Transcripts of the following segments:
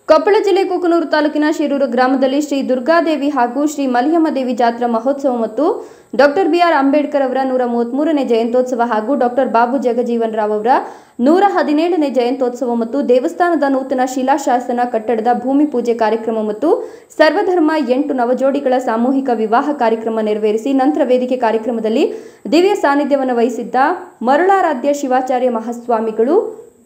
ಕೊಪ್ಪಳ ಜಿಲ್ಲೆ ಕುಕನೂರು ತಾಲೂಕಿನ ಶಿರೂರು ಗ್ರಾಮದಲ್ಲಿ ಶ್ರೀ ದುರ್ಗಾದೇವಿ ಹಾಗೂ ಶ್ರೀ ಮಲಿಯಮ್ಮ ದೇವಿ ಜಾತ್ರಾ ಮಹೋತ್ಸವ ಮತ್ತು ಡಾಕ್ಟರ್ ಬಿಆರ್ ಅಂಬೇಡ್ಕರ್ ಅವರ ನೂರ ಮೂವತ್ಮೂರನೇ ಜಯಂತ್ಯೋತ್ಸವ ಹಾಗೂ ಡಾಕ್ಟರ್ ಬಾಬು ಜಗಜೀವನ್ ರಾವ್ ಅವರ ನೂರ ಹದಿನೇಳನೇ ಜಯಂತ್ಯೋತ್ಸವ ಮತ್ತು ದೇವಸ್ಥಾನದ ನೂತನ ಶಿಲಾಶಾಸನ ಕಟ್ಟಡದ ಭೂಮಿ ಪೂಜೆ ಕಾರ್ಯಕ್ರಮ ಮತ್ತು ಸರ್ವಧರ್ಮ ಎಂಟು ನವಜೋಡಿಗಳ ಸಾಮೂಹಿಕ ವಿವಾಹ ಕಾರ್ಯಕ್ರಮ ನೆರವೇರಿಸಿ ನಂತರ ವೇದಿಕೆ ಕಾರ್ಯಕ್ರಮದಲ್ಲಿ ದಿವ್ಯ ಸಾನ್ನಿಧ್ಯವನ್ನು ವಹಿಸಿದ್ದ ಮರುಳಾರಾಧ್ಯ ಶಿವಾಚಾರ್ಯ ಮಹಾಸ್ವಾಮಿಗಳು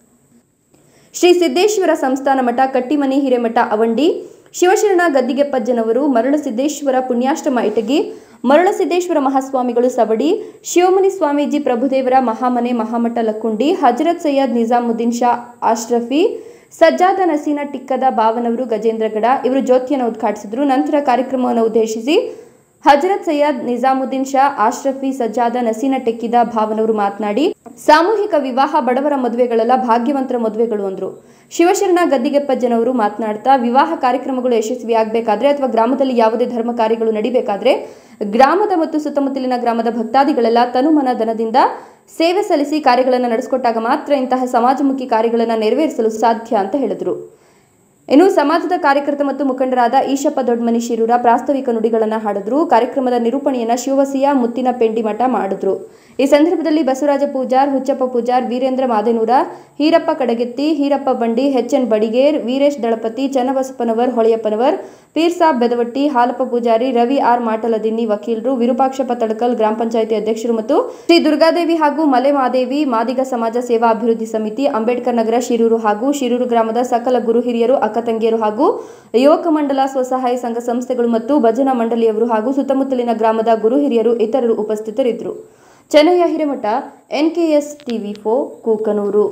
ಶ್ರೀ ಸಿದ್ದೇಶ್ವರ ಸಂಸ್ಥಾನ ಮಠ ಕಟ್ಟಿಮನಿ ಹಿರೇಮಠ ಅವಂಡಿ ಶಿವಶರಣ ಗದ್ದಿಗೆಪ್ಪಜ್ಜನವರು ಮರಳಸಿದ್ದೇಶ್ವರ ಪುಣ್ಯಾಶ್ರಮ ಇಟಗಿ ಮರಳಸಿದ್ದೇಶ್ವರ ಮಹಾಸ್ವಾಮಿಗಳು ಸವಡಿ ಶಿವಮುನಿ ಸ್ವಾಮೀಜಿ ಪ್ರಭುದೇವರ ಮಹಾಮನೆ ಮಹಾಮಠ ಲಕ್ಕುಂಡಿ ಹಜರತ್ ಸೈಯದ್ ನಿಜಾಮುದ್ದೀನ್ ಶಾ ಆಶ್ರಫಿ ಸಜ್ಜಾದ ನಸೀನ ಟಿಕ್ಕದ ಬಾವನವರು ಗಜೇಂದ್ರಗಡ ಇವರು ಜ್ಯೋತಿಯನ್ನು ಉದ್ಘಾಟಿಸಿದರು ನಂತರ ಕಾರ್ಯಕ್ರಮವನ್ನು ಉದ್ದೇಶಿಸಿ ಹಜರತ್ ಸೈಯದ್ ನಿಜಾಮುದ್ದೀನ್ ಶಾ ಆಶ್ರಫಿ ಸಜ್ಜಾದ ನಸೀನ ಟೆಕ್ಕಿದ ಭಾವನವರು ಮಾತನಾಡಿ ಸಾಮೂಹಿಕ ವಿವಾಹ ಬಡವರ ಮದುವೆಗಳೆಲ್ಲ ಭಾಗ್ಯವಂತರ ಮದುವೆಗಳು ಅಂದ್ರು ಶಿವಶರಣ ಗದ್ದಿಗೆಪ್ಪಜ್ಜನವರು ಮಾತನಾಡ್ತಾ ವಿವಾಹ ಕಾರ್ಯಕ್ರಮಗಳು ಯಶಸ್ವಿಯಾಗಬೇಕಾದ್ರೆ ಅಥವಾ ಗ್ರಾಮದಲ್ಲಿ ಯಾವುದೇ ಧರ್ಮ ಕಾರ್ಯಗಳು ನಡಿಬೇಕಾದ್ರೆ ಗ್ರಾಮದ ಮತ್ತು ಸುತ್ತಮುತ್ತಲಿನ ಗ್ರಾಮದ ಭಕ್ತಾದಿಗಳೆಲ್ಲ ತನುಮನ ಧನದಿಂದ ಸೇವೆ ಸಲ್ಲಿಸಿ ಕಾರ್ಯಗಳನ್ನು ನಡೆಸಿಕೊಟ್ಟಾಗ ಮಾತ್ರ ಇಂತಹ ಸಮಾಜಮುಖಿ ಕಾರ್ಯಗಳನ್ನು ನೆರವೇರಿಸಲು ಸಾಧ್ಯ ಅಂತ ಹೇಳಿದರು ಇನ್ನು ಸಮಾಜದ ಕಾರ್ಯಕರ್ತ ಮತ್ತು ಮುಖಂಡರಾದ ಈಶಪ್ಪ ದೊಡ್ಡಮನಿ ಶಿರೂರ ಪ್ರಾಸ್ತಾವಿಕ ನುಡಿಗಳನ್ನು ಹಾಡಿದ್ರು ಕಾರ್ಯಕ್ರಮದ ನಿರೂಪಣೆಯನ್ನ ಶಿವಸಿಯ ಮುತ್ತಿನ ಪೆಂಡಿಮಠ ಮಾಡಿದ್ರು ಈ ಸಂದರ್ಭದಲ್ಲಿ ಬಸವರಾಜ ಪೂಜಾರ್ ಹುಚ್ಚಪ್ಪ ಪೂಜಾರ್ ವೀರೇಂದ್ರ ಮಾದೇನೂರ ಹೀರಪ್ಪ ಕಡಗೆತ್ತಿ ಹೀರಪ್ಪ ಬಂಡಿ ಎನ್ ಬಡಿಗೇರ್ ವೀರೇಶ್ ದಳಪತಿ ಚನ್ನಬಸಪ್ಪನವರ್ ಹೊಳೆಯಪ್ಪನವರ್ ಪೀರ್ ಸಾಬ್ ಬೆದವಟ್ಟಿ ಹಾಲಪ್ಪ ಪೂಜಾರಿ ರವಿ ಆರ್ ಮಾಟಲದಿನ್ನಿ ವಕೀಲರು ವಿರೂಪಾಕ್ಷಪ್ಪ ತಡಕಲ್ ಗ್ರಾಮ ಪಂಚಾಯಿತಿ ಅಧ್ಯಕ್ಷರು ಮತ್ತು ಶ್ರೀ ದುರ್ಗಾದೇವಿ ಹಾಗೂ ಮಲೆ ಮಾದೇವಿ ಮಾದಿಗ ಸಮಾಜ ಸೇವಾ ಅಭಿವೃದ್ಧಿ ಸಮಿತಿ ಅಂಬೇಡ್ಕರ್ ನಗರ ಶಿರೂರು ಹಾಗೂ ಶಿರೂರು ಗ್ರಾಮದ ಸಕಲ ಗುರು ಹಿರಿಯರು ಅಕ್ಕ ತಂಗಿಯರು ಹಾಗೂ ಯುವಕ ಮಂಡಲ ಸ್ವಸಹಾಯ ಸಂಘ ಸಂಸ್ಥೆಗಳು ಮತ್ತು ಭಜನಾ ಮಂಡಳಿಯವರು ಹಾಗೂ ಸುತ್ತಮುತ್ತಲಿನ ಗ್ರಾಮದ ಗುರು ಹಿರಿಯರು ಇತರರು ಉಪಸ್ಥಿತರಿದ್ದರು ಚೆನ್ನಯ್ಯ ಹಿರೇಮಠ ಎನ್ಕೆಎಸ್ ಟಿವಿ ಫೋ ಕೂಕನೂರು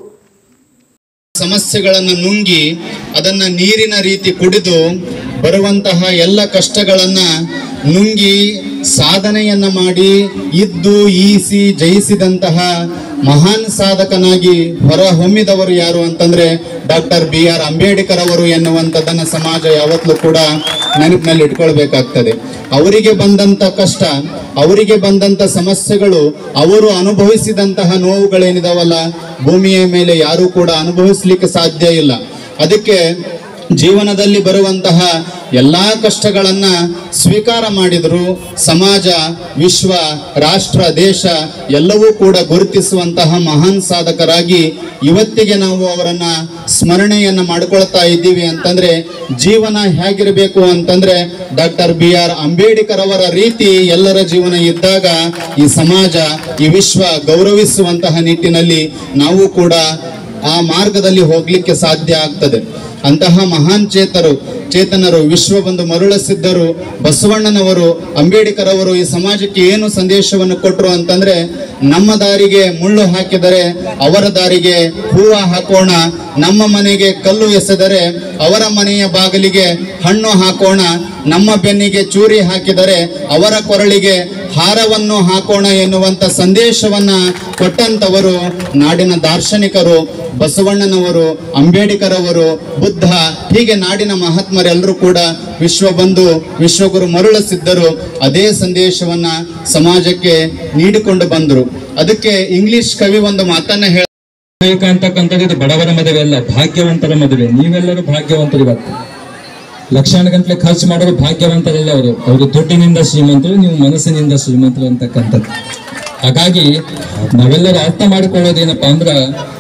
ಸಮಸ್ಯೆಗಳನ್ನು ನುಂಗಿ ಅದನ್ನ ನೀರಿನ ರೀತಿ ಕುಡಿದು ಬರುವಂತಹ ಎಲ್ಲ ಕಷ್ಟಗಳನ್ನ ನುಂಗಿ ಸಾಧನೆಯನ್ನ ಮಾಡಿ ಇದ್ದು ಈಸಿ ಜಯಿಸಿದಂತಹ ಮಹಾನ್ ಸಾಧಕನಾಗಿ ಹೊರಹೊಮ್ಮಿದವರು ಯಾರು ಅಂತಂದ್ರೆ ಡಾಕ್ಟರ್ ಬಿ ಆರ್ ಅಂಬೇಡ್ಕರ್ ಅವರು ಎನ್ನುವಂಥದ್ದನ್ನ ಸಮಾಜ ಯಾವತ್ತೂ ಕೂಡ ನೆನಪಿನಲ್ಲಿ ಇಟ್ಕೊಳ್ಬೇಕಾಗ್ತದೆ ಅವರಿಗೆ ಬಂದಂತ ಕಷ್ಟ ಅವರಿಗೆ ಬಂದಂತ ಸಮಸ್ಯೆಗಳು ಅವರು ಅನುಭವಿಸಿದಂತಹ ನೋವುಗಳೇನಿದಾವಲ್ಲ ಭೂಮಿಯ ಮೇಲೆ ಯಾರೂ ಕೂಡ ಅನುಭವಿಸ್ಲಿಕ್ಕೆ ಸಾಧ್ಯ ಇಲ್ಲ ಅದಕ್ಕೆ ಜೀವನದಲ್ಲಿ ಬರುವಂತಹ ಎಲ್ಲಾ ಕಷ್ಟಗಳನ್ನ ಸ್ವೀಕಾರ ಮಾಡಿದ್ರು ಸಮಾಜ ವಿಶ್ವ ರಾಷ್ಟ್ರ ದೇಶ ಎಲ್ಲವೂ ಕೂಡ ಗುರುತಿಸುವಂತಹ ಮಹಾನ್ ಸಾಧಕರಾಗಿ ಇವತ್ತಿಗೆ ನಾವು ಅವರನ್ನ ಸ್ಮರಣೆಯನ್ನ ಮಾಡ್ಕೊಳ್ತಾ ಇದ್ದೀವಿ ಅಂತಂದ್ರೆ ಜೀವನ ಹೇಗಿರಬೇಕು ಅಂತಂದ್ರೆ ಡಾಕ್ಟರ್ ಬಿ ಆರ್ ಅಂಬೇಡ್ಕರ್ ಅವರ ರೀತಿ ಎಲ್ಲರ ಜೀವನ ಇದ್ದಾಗ ಈ ಸಮಾಜ ಈ ವಿಶ್ವ ಗೌರವಿಸುವಂತಹ ನಿಟ್ಟಿನಲ್ಲಿ ನಾವು ಕೂಡ ಆ ಮಾರ್ಗದಲ್ಲಿ ಹೋಗ್ಲಿಕ್ಕೆ ಸಾಧ್ಯ ಆಗ್ತದೆ ಅಂತಹ ಮಹಾನ್ ಚೇತರು ಚೇತನರು ವಿಶ್ವಬಂಧು ಮರುಳಸಿದ್ದರು ಬಸವಣ್ಣನವರು ಅಂಬೇಡ್ಕರ್ ಅವರು ಈ ಸಮಾಜಕ್ಕೆ ಏನು ಸಂದೇಶವನ್ನು ಕೊಟ್ಟರು ಅಂತಂದ್ರೆ ನಮ್ಮ ದಾರಿಗೆ ಮುಳ್ಳು ಹಾಕಿದರೆ ಅವರ ದಾರಿಗೆ ಹೂವ ಹಾಕೋಣ ನಮ್ಮ ಮನೆಗೆ ಕಲ್ಲು ಎಸೆದರೆ ಅವರ ಮನೆಯ ಬಾಗಿಲಿಗೆ ಹಣ್ಣು ಹಾಕೋಣ ನಮ್ಮ ಬೆನ್ನಿಗೆ ಚೂರಿ ಹಾಕಿದರೆ ಅವರ ಕೊರಳಿಗೆ ಹಾರವನ್ನು ಹಾಕೋಣ ಎನ್ನುವಂತ ಸಂದೇಶವನ್ನ ಕೊಟ್ಟಂತವರು ನಾಡಿನ ದಾರ್ಶನಿಕರು ಬಸವಣ್ಣನವರು ಅಂಬೇಡ್ಕರ್ ಅವರು ಬುದ್ಧ ಹೀಗೆ ನಾಡಿನ ಮಹಾತ್ಮರೆಲ್ಲರೂ ಕೂಡ ವಿಶ್ವಬಂಧು ವಿಶ್ವಗುರು ಮರುಳಸಿದ್ದರು ಅದೇ ಸಂದೇಶವನ್ನ ಸಮಾಜಕ್ಕೆ ನೀಡಿಕೊಂಡು ಬಂದರು ಅದಕ್ಕೆ ಇಂಗ್ಲಿಷ್ ಕವಿ ಒಂದು ಮಾತನ್ನ ಹೇಳ ಬೇಕು ಅಂತಕ್ಕಂಥದ್ದು ಇದು ಬಡವರ ಮದುವೆ ಅಲ್ಲ ಭಾಗ್ಯವಂತರ ಮದುವೆ ನೀವೆಲ್ಲರೂ ಭಾಗ್ಯವಂತರು ಇವತ್ತು ಲಕ್ಷಾನುಗಂಟ್ಲೆ ಖರ್ಚು ಮಾಡೋರು ಭಾಗ್ಯವಂತರಲ್ಲ ಅವರು ಅವರು ದುಡ್ಡಿನಿಂದ ಶ್ರೀಮಂತರು ನೀವು ಮನಸ್ಸಿನಿಂದ ಶ್ರೀಮಂತರು ಅಂತಕ್ಕಂಥದ್ದು ಹಾಗಾಗಿ ನಾವೆಲ್ಲರೂ ಅರ್ಥ ಮಾಡಿಕೊಳ್ಳೋದೇನಪ್ಪ ಅಂದ್ರ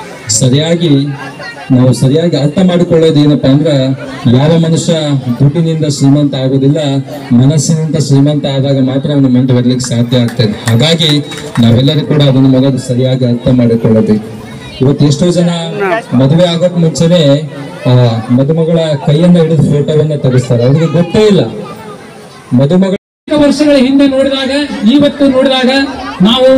ಸರಿಯಾಗಿ ನಾವು ಸರಿಯಾಗಿ ಅರ್ಥ ಮಾಡಿಕೊಳ್ಳೋದೇನಪ್ಪ ಅಂದ್ರ ಯಾವ ಮನುಷ್ಯ ದುಡ್ಡಿನಿಂದ ಶ್ರೀಮಂತ ಆಗೋದಿಲ್ಲ ಮನಸ್ಸಿನಿಂದ ಶ್ರೀಮಂತ ಆದಾಗ ಮಾತ್ರ ಅವನು ಮುಂದುವರ್ಲಿಕ್ಕೆ ಸಾಧ್ಯ ಆಗ್ತದೆ ಹಾಗಾಗಿ ನಾವೆಲ್ಲರೂ ಕೂಡ ಅದನ್ನು ಮೊದಲು ಸರಿಯಾಗಿ ಅರ್ಥ ಮಾಡಿಕೊಳ್ಳಬೇಕು ಇವತ್ತು ಎಷ್ಟೋ ಜನ ಮದುವೆ ಆಗೋಕ್ ಮುಂಚೆನೆ ಆ ಮದುಮಗಳ ಕೈಯನ್ನ ಹಿಡಿದು ಫೋಟೋವನ್ನ ತೆಗೆಸ್ತಾರೆ ಅವ್ರಿಗೆ ಗೊತ್ತೇ ಇಲ್ಲ ಮದುಮಗಳ ಅನೇಕ ವರ್ಷಗಳ ಹಿಂದೆ ನೋಡಿದಾಗ ಇವತ್ತು ನೋಡಿದಾಗ ನಾವು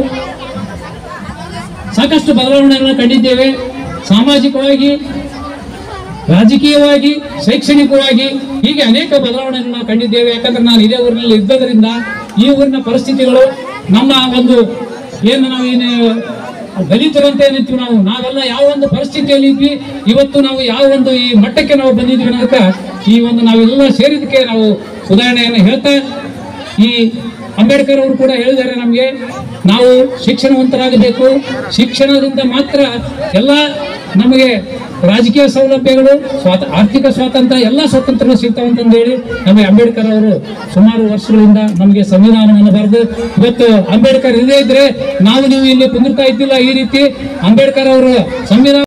ಸಾಕಷ್ಟು ಬದಲಾವಣೆಗಳನ್ನು ಕಂಡಿದ್ದೇವೆ ಸಾಮಾಜಿಕವಾಗಿ ರಾಜಕೀಯವಾಗಿ ಶೈಕ್ಷಣಿಕವಾಗಿ ಹೀಗೆ ಅನೇಕ ಬದಲಾವಣೆಗಳನ್ನು ನಾವು ಕಂಡಿದ್ದೇವೆ ಯಾಕಂದ್ರೆ ನಾನು ಇದೇ ಊರಿನಲ್ಲಿ ಇದ್ದದರಿಂದ ಈ ಊರಿನ ಪರಿಸ್ಥಿತಿಗಳು ನಮ್ಮ ಒಂದು ಏನು ನಾವು ಏನು ದಲಿತರು ಅಂತ ಏನಂತೀವಿ ನಾವು ನಾವೆಲ್ಲ ಯಾವ ಒಂದು ಪರಿಸ್ಥಿತಿಯಲ್ಲಿ ಇದ್ವಿ ಇವತ್ತು ನಾವು ಯಾವ ಒಂದು ಈ ಮಟ್ಟಕ್ಕೆ ನಾವು ಬಂದಿದ್ವಿ ಅನ್ನೋದಕ್ಕೆ ಈ ಒಂದು ನಾವೆಲ್ಲ ಸೇರಿದಕ್ಕೆ ನಾವು ಉದಾಹರಣೆಯನ್ನು ಹೇಳ್ತಾ ಈ ಅಂಬೇಡ್ಕರ್ ಅವರು ಕೂಡ ಹೇಳಿದ್ದಾರೆ ನಮಗೆ ನಾವು ಶಿಕ್ಷಣವಂತರಾಗಬೇಕು ಶಿಕ್ಷಣದಿಂದ ಮಾತ್ರ ಎಲ್ಲ ನಮಗೆ ರಾಜಕೀಯ ಸೌಲಭ್ಯಗಳು ಸ್ವಾತ ಆರ್ಥಿಕ ಸ್ವಾತಂತ್ರ್ಯ ಎಲ್ಲ ಸ್ವಾತಂತ್ರ್ಯ ಸಿಗ್ತಾವಂತಂದು ಹೇಳಿ ನಮಗೆ ಅಂಬೇಡ್ಕರ್ ಅವರು ಸುಮಾರು ವರ್ಷಗಳಿಂದ ನಮಗೆ ಸಂವಿಧಾನವನ್ನು ಬರೆದು ಇವತ್ತು ಅಂಬೇಡ್ಕರ್ ಇಲ್ಲದೇ ಇದ್ರೆ ನಾವು ನೀವು ಇಲ್ಲಿ ಕುಂದಿರ್ತಾ ಇದ್ದಿಲ್ಲ ಈ ರೀತಿ ಅಂಬೇಡ್ಕರ್ ಅವರು ಸಂವಿಧಾನ